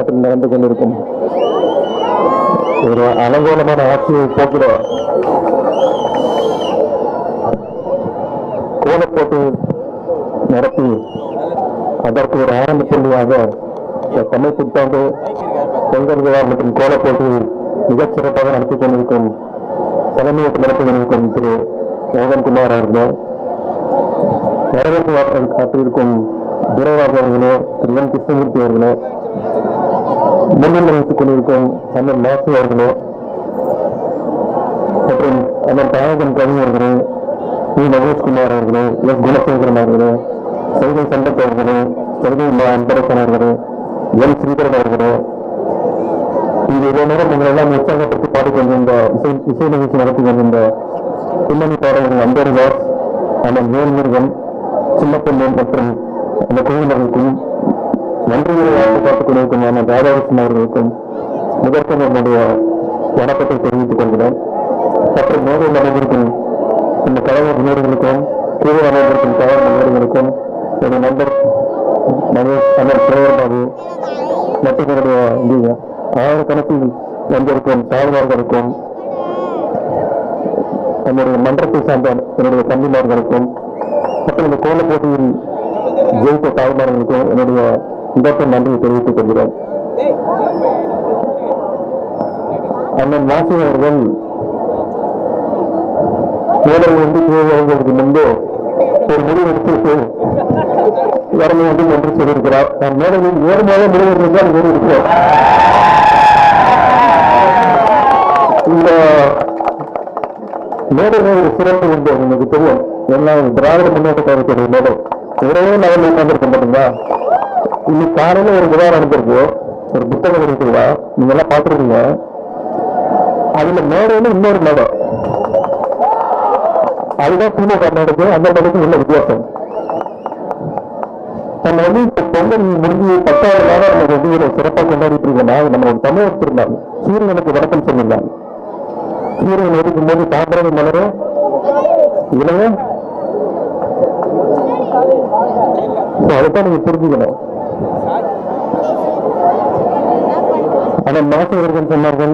நாட்டில் நடந்து கொண்டிருக்கும் ஒரு அலங்கோலமான ஆட்சியை போக்கிட கோலப்போட்டு நடத்தி அதற்கு ஒரு ஆரம்ப புள்ளியாக இந்த தமிழ் புத்தாண்டு பொங்கல் விழா மற்றும் கோலப்போட்டி மிகச் சிறப்பாக நடத்தி கொண்டிருக்கும் தலைமையேற்று நடத்தி கொண்டிருக்கும் திரு மோகன்குமார் அவர்களே வரவேற்பு வார்த்தை காட்டியிருக்கும் துரைராஜ் அவர்களே திரு என் கிருஷ்ணமூர்த்தி அவர்களே முன்னிலை வைத்துக் கொண்டிருக்கும் அண்ணன் மாசு அவர்களே மற்றும் அண்ணன் தாயகன் கவி அவர்களே பி மகேஷ்குமார் அவர்களே எஸ் குணசேகரன் அவர்களே செய்தி சம்பத் அவர்களே செய்தி மா அன்பரசன் அவர்களே என் ஸ்ரீதரன் அவர்களே இங்கு இவ்வளவு நேரம் நீங்கள் எல்லாம் உற்சாகப்படுத்தி பாடிக்கொண்டிருந்த இசை இசை நிகழ்ச்சி நடத்தி கொண்டிருந்த பின்னணி பாடகர்கள் அம்பேரிதாஸ் அண்ணன் வேல்முருகன் சின்னப்பண்ணன் மற்றும் அந்த குழுவினர்களுக்கும் நன்றிகளை வாழ்த்து பார்த்துக் கொண்டிருக்கும் அண்ணன் ராதாகிருஷ்ணன் அவர்களுக்கும் முதற்கொண்டு என்னுடைய வணக்கத்தை தெரிவித்துக் கொள்கிறேன் மற்றும் மேலும் நடைபெறும் இந்த கலைஞர் வீரர்களுக்கும் கீழே அமைந்திருக்கும் கலைஞர் வீரர்களுக்கும் என்னுடைய நண்பர் மகேஷ் அண்ணன் சேகர் பாபு மற்றும் என்னுடைய இங்கே ஆயிரக்கணக்கில் வந்திருக்கும் தாய்மார்களுக்கும் நம்முடைய மன்றத்தை சார்ந்த என்னுடைய தம்பிமார்களுக்கும் மற்றும் இந்த கோல போட்டியில் ஜெயித்த தாய்மார்களுக்கும் என்னுடைய இதற்கு நன்றியை தெரிவித்துக் கொள்கிறேன் அண்ணன் வாசி அவர்கள் மேடல் வந்து வருவதற்கு முன்பு ஒரு முடிவு எடுத்து வர வேண்டும் என்று சொல்லியிருக்கிறார் நான் மேடலில் நேர்மையாக முடிவு இருந்தால் வேறு இருக்கிறோம் இந்த மேடையில் ஒரு சிறப்பு உண்டு உங்களுக்கு தெரியும் எல்லாம் திராவிட முன்னேற்ற கழகத்துடைய மேடை ஒரே லெவலில் உட்காந்துருக்க மாட்டீங்களா இன்னைக்கு காலையில ஒரு விழா நடந்திருக்கு ஒரு புத்தகம் இருக்குல்ல நீங்க எல்லாம் பார்த்துருக்கீங்க அதுல மேடையில இன்னொரு மேடை அதுதான் திமுக மேடைக்கு அந்த மேடைக்கு உள்ள வித்தியாசம் நம்ம வந்து இப்ப பொங்கல் முடிஞ்சு பத்தாவது நாளா நம்ம வெற்றிகளை சிறப்பாக கொண்டாடிட்டு இருக்கோம்னா நம்ம ஒரு தமிழர் திருநாள் சூரியனுக்கு வணக்கம் சொல்லிடலாம் சூரியன் ஒதுக்கும் போது தாமரை மலரும் இளைய So, அதைத்தான் நீங்க புரிஞ்சுக்கணும் ஆனா மாசவர்கள் சொன்னார்கள்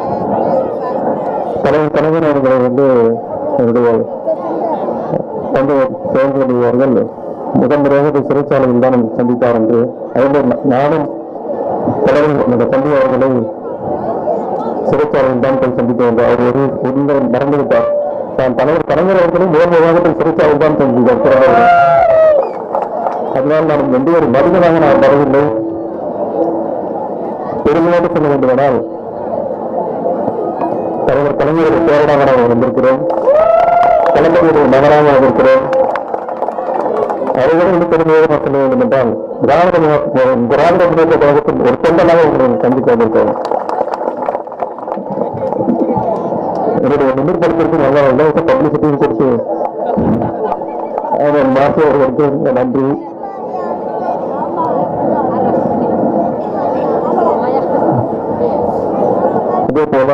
தலைவர் தலைவர் அவர்களை வந்து என்னுடைய தந்தை செயல்படுத்தி அவர்கள் முதன் முறையாக போய் சிறைச்சாலையில் தான் நம்மை சந்தித்தார் என்று அதே நானும் தலைவர் என்னுடைய தந்தை அவர்களை சிறைச்சாலையில் தான் போய் சந்தித்து வந்தார் அவர் ஒரு உண்மை மறந்து விட்டார் தான் தலைவர் கலைஞர் அவர்களும் நேர்மையாக போய் சிறைச்சாலையில் தான் சந்தித்தார் பிறந்தவர்கள் அதனால் நான் எந்த ஒரு மனிதனாக நான் வரவில்லை பெருமையோடு சொல்ல வேண்டுமானால் தலைவர் கலைஞருடைய பேரனாக நான் வந்திருக்கிறோம் கலைஞருடைய மகனாக வந்திருக்கிறோம் அதைவிட இன்னும் பெருமையோடு நான் சொல்ல வேண்டும் என்றால் திராவிட முன்னேற்ற- திராவிட முன்னேற்ற கழகத்தின் ஒரு தொண்டனாக உங்களை சந்திக்க வந்திருக்கிறோம் என்னுடைய நிமிர்படுத்திற்கு நல்ல இலவச பப்ளிசிட்டியும் கொடுத்து அவர் மாசு அவர்களுக்கு நன்றி இதே போல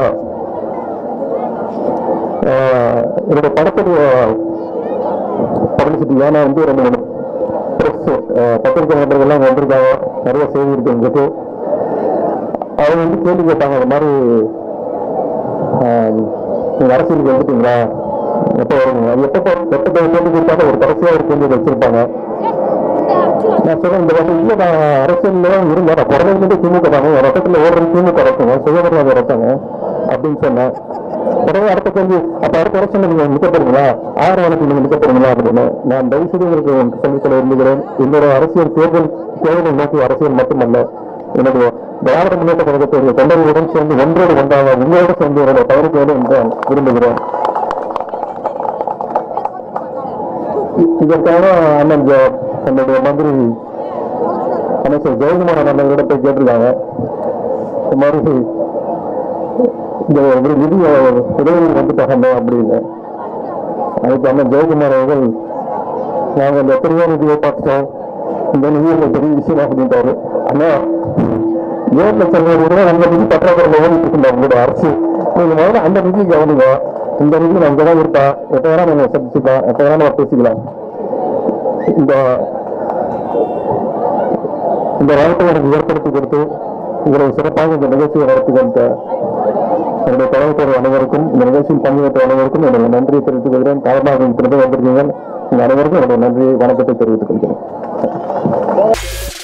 ஆஹ், என்னுடைய படத்துடைய பப்ளிசிட்டி ஏன்னா வந்து ரெண்டு மூணு ப்ரெஸ் பத்திரிகை நண்பர்கள்லாம் வந்திருக்காங்க நிறைய செய்தி இருக்கு எங்களுக்கு அவங்க வந்து கேள்வி கேட்டாங்க இந்த மாதிரி ஆஹ், நீங்க அரசியலுக்கு வந்துட்டீங்களா எப்போ வருவீங்க அது எப்போ எப்போ கேள்வி கொடுத்தாலும் ஒரு கடைசியாக ஒரு கேள்வி வச்சிருப்பாங்க நான் சொல்றேன் இந்த வருஷம் இல்ல நான் அரசியல்ல தான் இருந்தேன் நான் பிறந்ததுலேருந்து திமுக தாங்க ஒரு ரத்தத்துல ஓடுறது திமுக ரத்தங்க சுயபரவாத ரத்தங்க அப்படின்னு சொன்னேன் உடனே அடுத்த கேள்வி அப்ப அடுத்த வருஷம் நீங்க நிற்கப்படுங்களா ஆறு வழக்கு நீங்க நிற்கப்படுங்களா அப்படின்னு நான் தயவு செய்து உங்களுக்கு சொல்லிக்கொள்ள விரும்புகிறேன் என்னோட அரசியல் தேர்தல் தேர்தலை நோக்கி அரசியல் மட்டுமல்ல என்னுடைய திராவிட முன்னேற்ற கழகத்துடைய தொண்டர்களுடன் சேர்ந்து ஒன்றோடு ஒன்றாக உங்களோடு சேர்ந்து என்னுடைய தவறுக்கு என்று நான் விரும்புகிறேன் இதற்காக அண்ணன் ஜெ- நம்முடைய மந்திரி அமைச்சர் ஜெயக்குமார் அண்ணன் போய் கேட்டிருக்காங்க இந்த மாதிரி இந்த ஒரு நிதி உதவி வந்துட்டாங்க அப்படின்னு அதுக்கு அண்ணன் ஜெயக்குமார் அவர்கள் நாங்கள் இந்த எத்தனையோ நிதியை பார்த்தோம் இந்த நிதி எங்களுக்கு பெரிய விஷயம் அப்படின்ட்டாரு அண்ணா ஏழு லட்சம் கோடி ரூபாய் அந்த நிதி பற்றாக்குறை ஓடிட்டு இருக்கோம் உங்களோட அரசு நீங்க முதல்ல அந்த நிதி கவனிங்க இந்த நிதி நம்ம தான் இருப்பா எப்ப வேணா நம்ம சந்திச்சுக்கலாம் எப்ப வேணா நம்ம பேசிக்கலாம் இந்த இந்த வாய்ப்பை எனக்கு ஏற்படுத்தி கொடுத்து இவ்வளவு சிறப்பாக இந்த நிகழ்ச்சியை நடத்தி வந்த என்னுடைய தலைவர் அனைவருக்கும் இந்த நிகழ்ச்சியில் பங்கு பெற்ற அனைவருக்கும் என்னுடைய நன்றியை தெரிவித்துக் கொள்கிறேன் காரணமாக இத்தனை பேர் வந்திருக்கீங்க உங்கள் அனைவருக்கும் என்னுடைய நன்றி வணக்கத்தை தெரிவித்துக் கொள்கிறேன்